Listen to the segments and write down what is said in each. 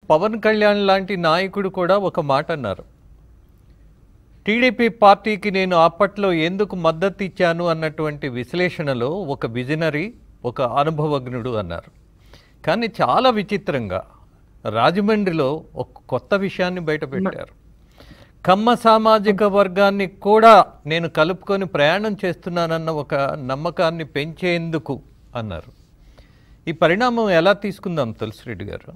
పవన్ కళ్యాణ్ లాంటి నాయకుడు కూడా ఒక మాట అన్నారు టీడీపీ పార్టీకి నేను అప్పట్లో ఎందుకు మద్దతు ఇచ్చాను అన్నటువంటి విశ్లేషణలో ఒక విజనరీ ఒక అనుభవజ్ఞుడు అన్నారు కానీ చాలా విచిత్రంగా రాజమండ్రిలో ఒక కొత్త విషయాన్ని బయటపెట్టారు కమ్మ సామాజిక వర్గాన్ని కూడా నేను కలుపుకొని ప్రయాణం చేస్తున్నానన్న ఒక నమ్మకాన్ని పెంచేందుకు అన్నారు ఈ పరిణామం ఎలా తీసుకుందాం తులసిరెడ్డి గారు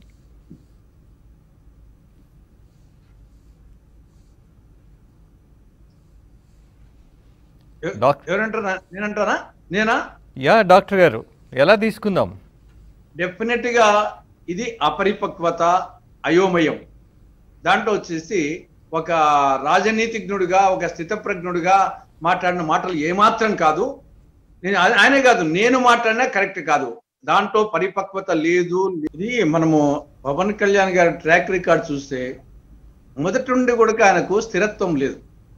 ఎవ- డాక్టర్ ఎవరంటారా నేనంటారా నేనా యా డాక్టర్ గారు ఎలా తీసుకుందాం డెఫినెట్ గా ఇది అపరిపక్వత అయోమయం దాంట్లో వచ్చేసి ఒక రాజనీతిజ్ఞుడిగా ఒక స్థితప్రజ్ఞుడిగా మాట్లాడిన మాటలు ఏమాత్రం కాదు నేను ఆ- ఆయనే కాదు నేను మాట్లాడినా కరెక్ట్ కాదు దాంట్లో పరిపక్వత లేదు ఇది మనము పవన్ కళ్యాణ్ గారి ట్రాక్ రికార్డ్ చూస్తే మొదటి నుండి కూడా ఆయనకు స్థిరత్వం లేదు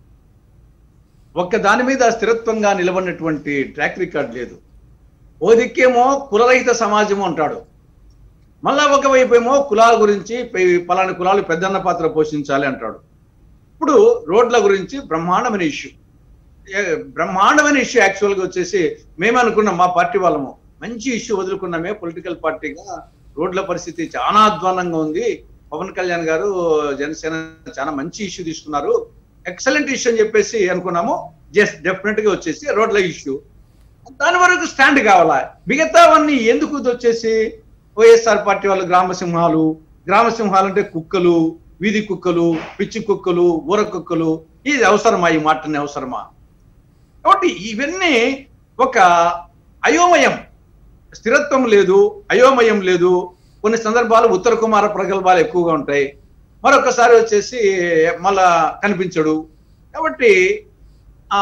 ఒక్క దాని మీద స్థిరత్వంగా నిలబడినటువంటి ట్రాక్ రికార్డ్ లేదు ఓ దిక్కేమో కులరహిత సమాజం అంటాడు మళ్ళా ఒకవైపు ఏమో కులాల గురించి పై- పలానా కులాలు పెద్దన్న పాత్ర పోషించాలి అంటాడు ఇప్పుడు రోడ్ల గురించి బ్రహ్మాండమైన ఇష్యూ ఏ- బ్రహ్మాండమైన ఇష్యూ యాక్చువల్గా వచ్చేసి మేము అనుకున్నాం మా పార్టీ వాళ్ళము మంచి ఇష్యూ వదులుకున్నామే పొలిటికల్ పార్టీగా రోడ్ల పరిస్థితి చాలా అధ్వానంగా ఉంది పవన్ కళ్యాణ్ గారు జనసేన చాలా మంచి ఇష్యూ తీసుకున్నారు ఎక్సలెంట్ ఇష్యూ అని చెప్పేసి అనుకున్నాము జస్ట్ డెఫినెట్ గా వచ్చేసి రోడ్ల ఇష్యూ దాని వరకు స్టాండ్ కావాలా మిగతావన్నీ ఎందుకు ఇది వచ్చేసి వైఎస్ఆర్ పార్టీ వాళ్ళు గ్రామ సింహాలు గ్రామ సింహాలు అంటే కుక్కలు వీధి కుక్కలు పిచ్చి కుక్కలు ఊర కుక్కలు ఇది అవసరమా ఈ మాటని అవసరమా కాబట్టి ఇవన్నీ ఒక అయోమయం స్థిరత్వం లేదు అయోమయం లేదు కొన్ని సందర్భాలు ఉత్తర కుమార ప్రగల్భాలు ఎక్కువగా ఉంటాయి మరొకసారి వచ్చేసి మళ్ళా కనిపించడు కాబట్టి ఆ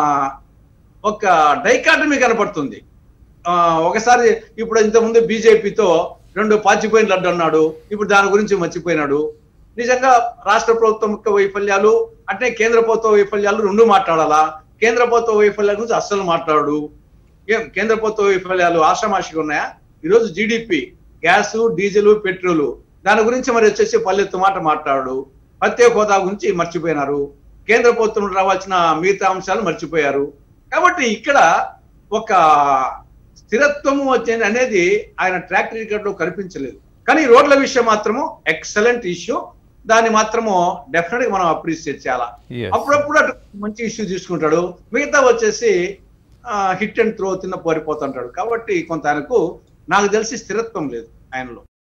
ఒక డైకాటమీ కనపడుతుంది ఆ ఒకసారి ఇప్పుడు ఇంతకుముందు బీజేపీతో రెండు పాచిపోయిన లడ్డు అన్నాడు ఇప్పుడు దాని గురించి మర్చిపోయినాడు నిజంగా రాష్ట్ర ప్రభుత్వం యొక్క వైఫల్యాలు అంటే కేంద్ర ప్రభుత్వ వైఫల్యాలు రెండు మాట్లాడాలా కేంద్ర ప్రభుత్వ వైఫల్యాల గురించి అస్సలు మాట్లాడు ఏం కేంద్ర ప్రభుత్వ వైఫల్యాలు ఆషామాషిగా ఉన్నాయా ఈరోజు జీడిపి గ్యాస్ డీజిల్ పెట్రోల్ దాని గురించి మరి వచ్చేసి పల్లెత్తు మాట మాట్లాడు ప్రత్యేక హోదా గురించి మర్చిపోయినారు కేంద్ర ప్రభుత్వం నుండి రావాల్సిన మిగతా అంశాలు మర్చిపోయారు కాబట్టి ఇక్కడ ఒక స్థిరత్వము వచ్చేది అనేది ఆయన ట్రాక్ రికార్డ్ లో కనిపించలేదు కానీ ఈ రోడ్ల విషయం మాత్రము ఎక్సలెంట్ ఇష్యూ దాన్ని మాత్రము డెఫినెట్ గా మనం అప్రిషియేట్ చేయాలా Yes. అప్పుడప్పుడు అటు మంచి ఇష్యూ తీసుకుంటాడు మిగతా వచ్చేసి హిట్ అండ్ త్రో తిన్న పోరిపోతుంటాడు కాబట్టి కొంత ఆయనకు నాకు తెలిసి స్థిరత్వం లేదు ఆయనలో